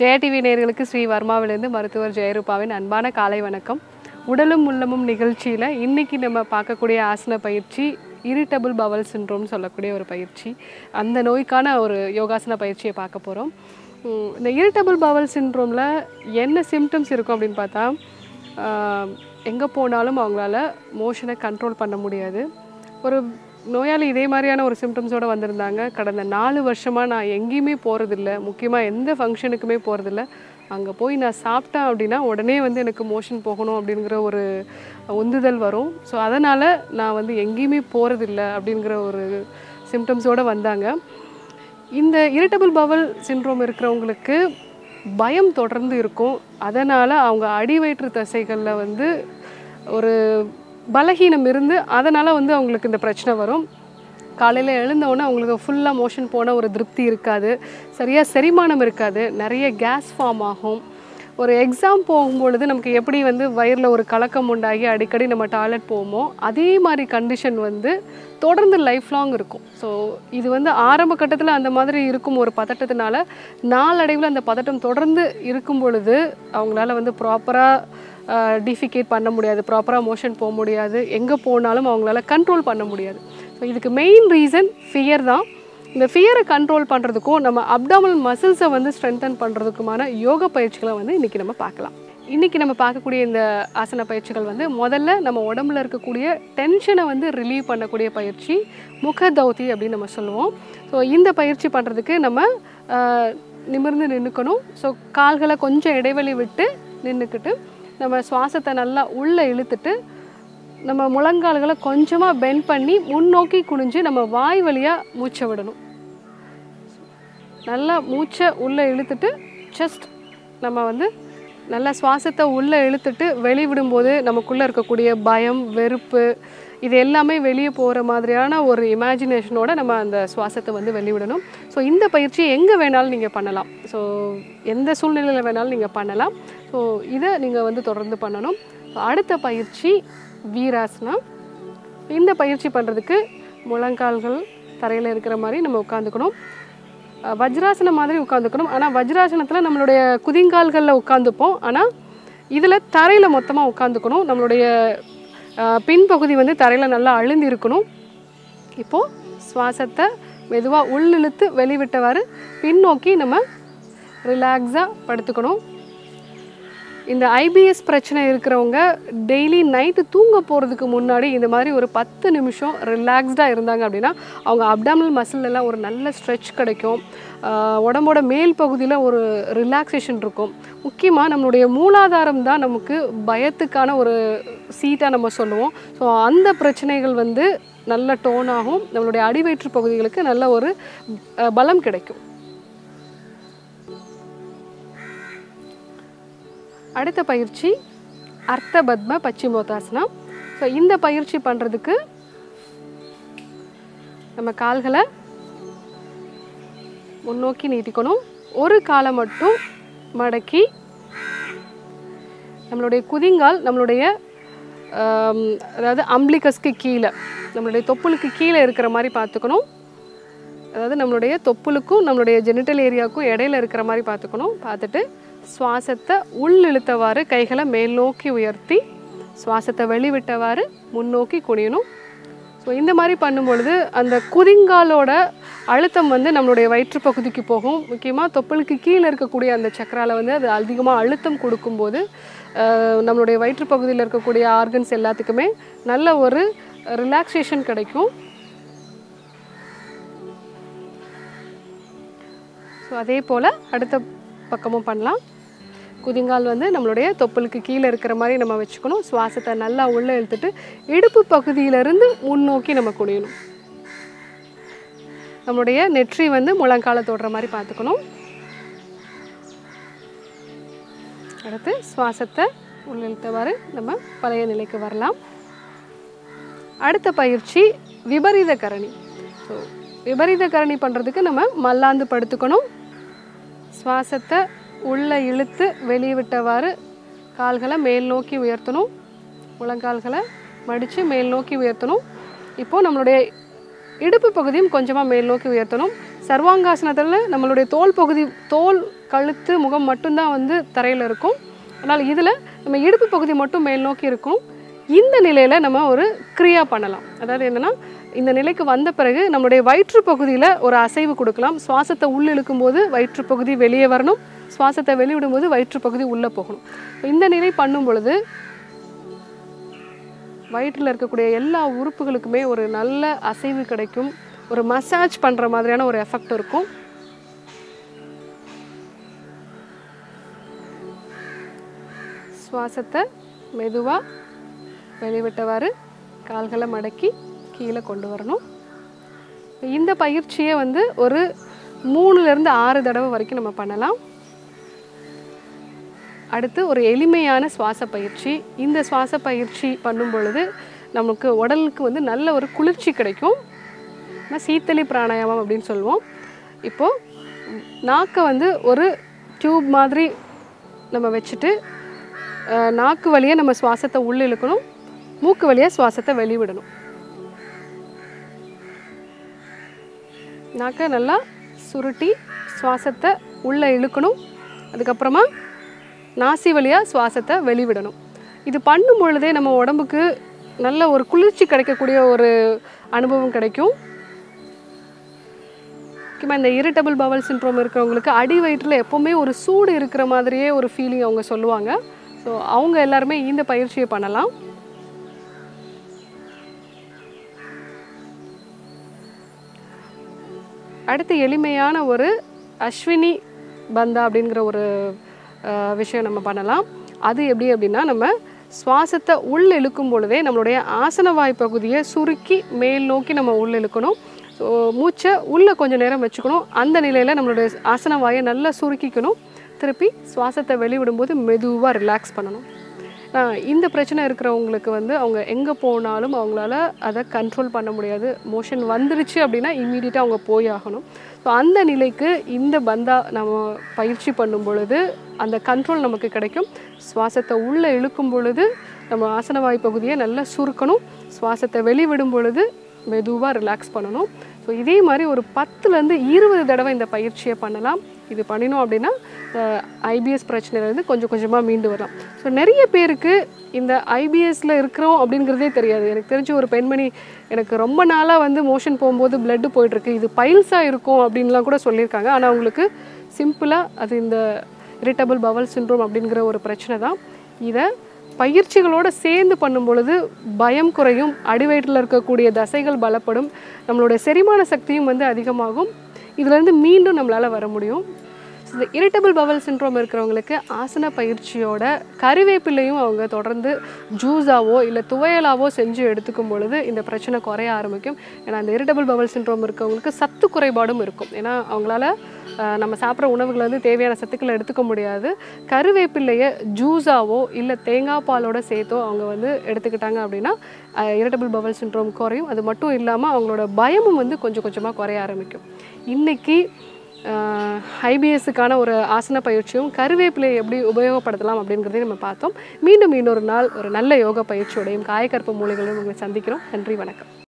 Jaya TV நேயர்களுக்கு ஸ்ரீ வர்மாவிலிருந்து மருத்துவர் ஜெயரூபாவின் அன்பான காலை வணக்கம் உடலும் உள்ளமும் நிகழ்ச்சியில் இன்னைக்கு நம்ம பார்க்கக்கூடிய ஆசன பயிற்சி இரிட்டபிள் பவல் சின்ரோம்னு சொல்லக்கூடிய ஒரு பயிற்சி அந்த நோய்க்கான ஒரு யோகாசன பயிற்சியை பார்க்க போகிறோம் இந்த இரிட்டபிள் பவல் சின்ரோமில் என்ன சிம்டம்ஸ் இருக்கும் அப்படின்னு பார்த்தா எங்கே போனாலும் அவங்களால மோஷனை கண்ட்ரோல் பண்ண முடியாது ஒரு நோயாளி இதே மாதிரியான ஒரு சிம்டம்ஸோடு வந்திருந்தாங்க கடந்த நாலு வருஷமாக நான் எங்கேயுமே போகிறதில்ல முக்கியமாக எந்த ஃபங்க்ஷனுக்குமே போகிறதில்ல அங்கே போய் நான் சாப்பிட்டேன் அப்படின்னா உடனே வந்து எனக்கு மோஷன் போகணும் அப்படிங்கிற ஒரு உந்துதல் வரும் ஸோ அதனால் நான் வந்து எங்கேயுமே போகிறதில்ல அப்படிங்கிற ஒரு சிம்டம்ஸோடு வந்தாங்க இந்த இரிட்டபிள் பவல் சின்ரோம் இருக்கிறவங்களுக்கு பயம் தொடர்ந்து இருக்கும் அதனால் அவங்க அடிவயிற்று தசைகளில் வந்து ஒரு பலகீனம் இருந்து அதனால் வந்து அவங்களுக்கு இந்த பிரச்சனை வரும் காலையில் எழுந்தவுடனே அவங்களுக்கு ஃபுல்லாக மோஷன் போன ஒரு திருப்தி இருக்காது சரியாக செரிமானம் இருக்காது நிறைய கேஸ் ஃபார்ம் ஆகும் ஒரு எக்ஸாம் போகும்பொழுது நமக்கு எப்படி வந்து வயிறில் ஒரு கலக்கம் உண்டாகி அடிக்கடி நம்ம டாய்லெட் போவோமோ அதே மாதிரி கண்டிஷன் வந்து தொடர்ந்து லைஃப் லாங் இருக்கும் ஸோ இது வந்து ஆரம்ப கட்டத்தில் அந்த மாதிரி இருக்கும் ஒரு பதட்டத்தினால நாளடைவில் அந்த பதட்டம் தொடர்ந்து இருக்கும் பொழுது அவங்களால வந்து ப்ராப்பராக டிஃபிகேட் பண்ண முடியாது ப்ராப்பராக மோஷன் போக முடியாது எங்கே போனாலும் அவங்களால கண்ட்ரோல் பண்ண முடியாது ஸோ இதுக்கு மெயின் ரீசன் ஃபியர் தான் இந்த ஃபியரை கண்ட்ரோல் பண்ணுறதுக்கும் நம்ம அப்டாமல் மசில்ஸை வந்து ஸ்ட்ரென்தன் பண்ணுறதுக்குமான யோக பயிற்சிகளை வந்து இன்றைக்கி நம்ம பார்க்கலாம் இன்றைக்கி நம்ம பார்க்கக்கூடிய இந்த ஆசன பயிற்சிகள் வந்து முதல்ல நம்ம உடம்புல இருக்கக்கூடிய டென்ஷனை வந்து ரிலீவ் பண்ணக்கூடிய பயிற்சி முகதௌதி அப்படின்னு நம்ம சொல்லுவோம் ஸோ இந்த பயிற்சி பண்ணுறதுக்கு நம்ம ஆஹ், நிமிர்ந்து நின்றுக்கணும் ஸோ கால்களை கொஞ்சம் இடைவெளி விட்டு நின்றுக்கிட்டு நம்ம சுவாசத்தை நல்லா உள்ளே இழுத்துட்டு நம்ம முழங்கால்களை கொஞ்சமாக பெண்ட் பண்ணி முன்னோக்கி குனிஞ்சு நம்ம வாய் வழியாக மூச்சை விடணும் நல்லா மூச்சை உள்ளே இழுத்துட்டு ஜஸ்ட் நம்ம வந்து நல்லா சுவாசத்தை உள்ளே இழுத்துட்டு வெளிவிடும்போது நமக்குள்ளே இருக்கக்கூடிய பயம் வெறுப்பு இது எல்லாமே வெளியே போகிற மாதிரியான ஒரு இமேஜினேஷனோட நம்ம அந்த சுவாசத்தை வந்து வெளிவிடணும் ஸோ இந்த பயிற்சி எங்கே வேணாலும் நீங்கள் பண்ணலாம் ஸோ எந்த சூழ்நிலையில் வேணாலும் நீங்கள் பண்ணலாம் ஸோ இதை நீங்கள் வந்து தொடர்ந்து பண்ணணும் So, அடுத்த பயிற்சி வீராசனா இந்த பயிற்சி பண்ணுறதுக்கு முழங்கால்கள் தரையில் இருக்கிற மாதிரி நம்ம உட்காந்துக்கணும் அஹ் வஜ்ராசனம் மாதிரி உட்காந்துக்கணும் ஆனால் வஜ்ராசனத்தில் நம்மளுடைய குதிங்கால்களில் உட்காந்துப்போம் ஆனால் இதில் தரையில் மொத்தமாக உட்காந்துக்கணும் நம்மளுடைய அஹ், பின்பகுதி வந்து தரையில் நல்லா அழுந்தி இருக்கணும் இப்போது சுவாசத்தை மெதுவாக உள்ளிழுத்து வெளிவிட்டவாறு பின்னோக்கி நம்ம ரிலாக்ஸாக படுத்துக்கணும் இந்த ஐபிஎஸ் பிரச்சனை இருக்கிறவங்க டெய்லி நைட்டு தூங்க போகிறதுக்கு முன்னாடி இந்த மாதிரி ஒரு பத்து நிமிஷம் ரிலாக்ஸ்டாக இருந்தாங்க அப்படின்னா அவங்க அப்டாமல் மசிலெல்லாம் ஒரு நல்ல ஸ்ட்ரெச் கிடைக்கும் ஆஹ் உடம்போட மேல் பகுதியில் ஒரு ரிலாக்ஸேஷன் இருக்கும் முக்கியமாக நம்மளுடைய மூலாதாரம் தான் நமக்கு பயத்துக்கான ஒரு சீட்டாக நம்ம சொல்லுவோம் ஸோ அந்த பிரச்சனைகள் வந்து நல்ல டோன் ஆகும் நம்மளுடைய அடிவயிற்று பகுதிகளுக்கு நல்ல ஒரு அஹ், பலம் கிடைக்கும் அடுத்த பயிற்சி அர்த்த பத்ம பச்சிமோதாசனம் ஸோ இந்த பயிற்சி பண்ணுறதுக்கு நம்ம கால்களை முன்னோக்கி நீட்டிக்கணும் ஒரு காலை மட்டும் மடக்கி நம்மளுடைய குதிங்கால் நம்மளுடைய ஆம், அதாவது அம்பிளிகஸ்க்கு கீழே நம்மளுடைய தொப்புளுக்கு கீழே இருக்கிற மாதிரி பார்த்துக்கணும் அதாவது நம்மளுடைய தொப்புளுக்கும் நம்மளுடைய ஜெனிட்டல் ஏரியாவுக்கும் இடையில இருக்கிற மாதிரி பார்த்துக்கணும் பார்த்துட்டு சுவாசத்தை உள் இழுத்தவாறு கைகளை மேல் நோக்கி உயர்த்தி சுவாசத்தை வெளிவிட்டவாறு முன்னோக்கி குனியணும் ஸோ இந்த மாதிரி பண்ணும்பொழுது அந்த குதிங்காலோட அழுத்தம் வந்து நம்மளுடைய வயிற்றுப் பகுதிக்கு போகும் முக்கியமாக தொப்புளுக்கு கீழே இருக்கக்கூடிய அந்த சக்கரால வந்து அது அதிகமாக அழுத்தம் கொடுக்கும்போது அஹ், நம்மளுடைய வயிற்றுப் பகுதியில் இருக்கக்கூடிய ஆர்கன்ஸ் எல்லாத்துக்குமே நல்ல ஒரு ரிலாக்ஸேஷன் கிடைக்கும் ஸோ அதே போல் அடுத்த பக்கமும் பண்ணலாம் குதிங்கால் வந்து நம்மளுடைய தொப்புளுக்கு கீழே இருக்கிற மாதிரி நம்ம வச்சுக்கணும் சுவாசத்தை நல்லா உள்ளே இழுத்துட்டு இடுப்பு பகுதியிலிருந்து முன்னோக்கி நம்ம குனியணும் நம்மளுடைய நெற்றி வந்து முழங்கால தொடுற மாதிரி பார்த்துக்கணும் அடுத்து சுவாசத்தை உள்ளிழுத்தவாறு நம்ம பழைய நிலைக்கு வரலாம் அடுத்த பயிற்சி விபரீத கரணி ஸோ விபரீத கரணி பண்ணுறதுக்கு நம்ம மல்லாந்து படுத்துக்கணும் சுவாசத்தை உள்ளே இழுத்து வெளியே விட்டவாறு கால்களை மேல் நோக்கி உயர்த்தணும் முழங்கால்களை மடித்து மேல் நோக்கி உயர்த்தணும் இப்போது நம்மளுடைய இடுப்பு பகுதியும் கொஞ்சமாக மேல் நோக்கி உயர்த்தணும் சர்வாங்காசனத்தில் நம்மளுடைய தோல் பகுதி தோல் கழுத்து முகம் மட்டும்தான் வந்து தரையில் இருக்கும் அதனால் இதில் நம்ம இடுப்பு பகுதி மட்டும் மேல் நோக்கி இருக்கும் இந்த நிலையில் நம்ம ஒரு கிரியா பண்ணலாம் அதாவது என்னென்னா இந்த நிலைக்கு வந்த பிறகு நம்மளுடைய வயிற்று பகுதியில் ஒரு அசைவு கொடுக்கலாம் சுவாசத்தை உள்ள இழுக்கும்போது வயிற்று பகுதி வெளியே வரணும் சுவாசத்தை வெளிவிடும்போது வயிற்று பகுதி உள்ளே போகணும் இந்த நிலை பண்ணும் பொழுது வயிற்றில் இருக்கக்கூடிய எல்லா உறுப்புகளுக்குமே ஒரு நல்ல அசைவு கிடைக்கும் ஒரு மசாஜ் பண்ணுற மாதிரியான ஒரு எஃபெக்ட் இருக்கும் சுவாசத்தை மெதுவாக வெளிவிட்டவாறு கால்களை மடக்கி கீழே கொண்டு வரணும் இந்த பயிற்சியை வந்து ஒரு மூணுலேருந்து ஆறு தடவை வரைக்கும் நம்ம பண்ணலாம் அடுத்து ஒரு எளிமையான சுவாச பயிற்சி இந்த சுவாச பயிற்சி பண்ணும் பொழுது நமக்கு உடலுக்கு வந்து நல்ல ஒரு குளிர்ச்சி கிடைக்கும் நம்ம சீத்தளி பிராணாயாமம் அப்படின்னு சொல்லுவோம் இப்போது நாக்கை வந்து ஒரு டியூப் மாதிரி நம்ம வச்சுட்டு அஹ், நாக்கு வழியாக நம்ம சுவாசத்தை உள்ள இழுக்கணும் மூக்கு வழியாக சுவாசத்தை வெளிவிடணும் நாக்கை நல்லா சுருட்டி சுவாசத்தை உள்ளே இழுக்கணும் அதுக்கப்புறமா நாசி வழியாக சுவாசத்தை வெளிவிடணும் இது பண்ணும் பொழுதே நம்ம உடம்புக்கு நல்ல ஒரு குளிர்ச்சி கிடைக்கக்கூடிய ஒரு அனுபவம் கிடைக்கும் முக்கியமாக இந்த இரிட்டபிள் பவல் சின்ட்ரோம் இருக்கிறவங்களுக்கு அடி வயிற்றில் எப்போவுமே ஒரு சூடு இருக்கிற மாதிரியே ஒரு ஃபீலிங் அவங்க சொல்லுவாங்க ஸோ அவங்க எல்லாருமே இந்த பயிற்சியை பண்ணலாம் அடுத்து எளிமையான ஒரு அஸ்வினி பந்தா அப்படிங்கிற ஒரு அஹ், விஷயம் நம்ம பண்ணலாம் அது எப்படி அப்படின்னா நம்ம சுவாசத்தை உள் இழுக்கும் பொழுதே நம்மளுடைய ஆசனவாய் பகுதியை சுருக்கி மேல் நோக்கி நம்ம உள் இழுக்கணும் ஸோ மூச்சை உள்ளே கொஞ்சம் நேரம் வச்சுக்கணும் அந்த நிலையில் நம்மளுடைய ஆசனவாயை நல்லா சுருக்கிக்கணும் திருப்பி சுவாசத்தை வெளிவிடும்போது மெதுவாக ரிலாக்ஸ் பண்ணணும் ஆஹ் இந்த பிரச்சனை இருக்கிறவங்களுக்கு வந்து அவங்க எங்கே போனாலும் அவங்களால அதை கண்ட்ரோல் பண்ண முடியாது மோஷன் வந்துருச்சு அப்படின்னா இம்மீடியட்டாக அவங்க போய் ஆகணும் ஸோ அந்த நிலைக்கு இந்த பந்தா நம்ம பயிற்சி பண்ணும் பொழுது அந்த கண்ட்ரோல் நமக்கு கிடைக்கும் சுவாசத்தை உள்ளே இழுக்கும் பொழுது நம்ம ஆசனவாய் பகுதியை நல்லா சுருக்கணும் சுவாசத்தை வெளிவிடும் பொழுது மெதுவாக ரிலாக்ஸ் பண்ணணும் ஸோ இதே மாதிரி ஒரு பத்துலேருந்து இருபது தடவை இந்த பயிற்சியை பண்ணலாம் இது பண்ணினோம் அப்படின்னா ஐபிஎஸ் பிரச்சனையிலேருந்து கொஞ்சம் கொஞ்சமாக மீண்டு வரலாம் ஸோ நிறைய பேருக்கு இந்த ஐபிஎஸ்ல இருக்கிறோம் அப்படிங்கிறதே தெரியாது எனக்கு தெரிஞ்ச ஒரு பெண்மணி எனக்கு ரொம்ப நாளாக வந்து மோஷன் போகும்போது blood போயிட்டு இருக்கு இது பைல்ஸாக இருக்கும் அப்படின்லாம் கூட சொல்லியிருக்காங்க ஆனால் அவங்களுக்கு சிம்பிளாக அது இந்த இரிட்டபிள் பவல் சின்ரோம் அப்படிங்கிற ஒரு பிரச்சனை தான் இதை பயிற்சிகளோடு சேர்ந்து பண்ணும் பொழுது பயம் குறையும் அடிவயிற்றில் இருக்கக்கூடிய தசைகள் பலப்படும் நம்மளுடைய செரிமான சக்தியும் வந்து அதிகமாகும் இதுலேருந்து மீண்டும் நம்மளால் வர முடியும் இந்த இரிட்டபிள் பவல் சின்ரோம் இருக்கிறவங்களுக்கு ஆசன பயிற்சியோட கறிவேப்பிலையும் அவங்க தொடர்ந்து ஜூஸாவோ இல்லை துவையலாவோ செஞ்சு எடுத்துக்கும் பொழுது இந்த பிரச்சனை குறைய ஆரம்பிக்கும் ஏன்னா இந்த இரிட்டபிள் பவல் சின்ரோம் இருக்கவங்களுக்கு சத்து குறைபாடும் இருக்கும் ஏன்னா அவங்களால அஹ், நம்ம சாப்பிட்ற உணவுகளை வந்து தேவையான சத்துக்களை எடுத்துக்க முடியாது கருவேப்பிலையை ஜூஸாவோ இல்லை தேங்காய் பாலோட சேர்த்தோ அவங்க வந்து எடுத்துக்கிட்டாங்க அப்படின்னா இரிட்டபிள் பவல் சின்ரோம் குறையும் அது மட்டும் இல்லாமல் அவங்களோட பயமும் வந்து கொஞ்சம் கொஞ்சமாக குறைய ஆரம்பிக்கும் இன்னைக்கு ஐபிஎஸ்ஸுக்கான ஒரு ஆசன பயிற்சியும் கருவேப்பிலையை எப்படி உபயோகப்படுத்தலாம் அப்படிங்கிறதையும் நம்ம பார்த்தோம் மீண்டும் இன்னொரு நாள் ஒரு நல்ல யோகா பயிற்சியோடையும் காயக்கற்ப மூலிகளையும் உங்களை சந்திக்கிறோம் நன்றி வணக்கம்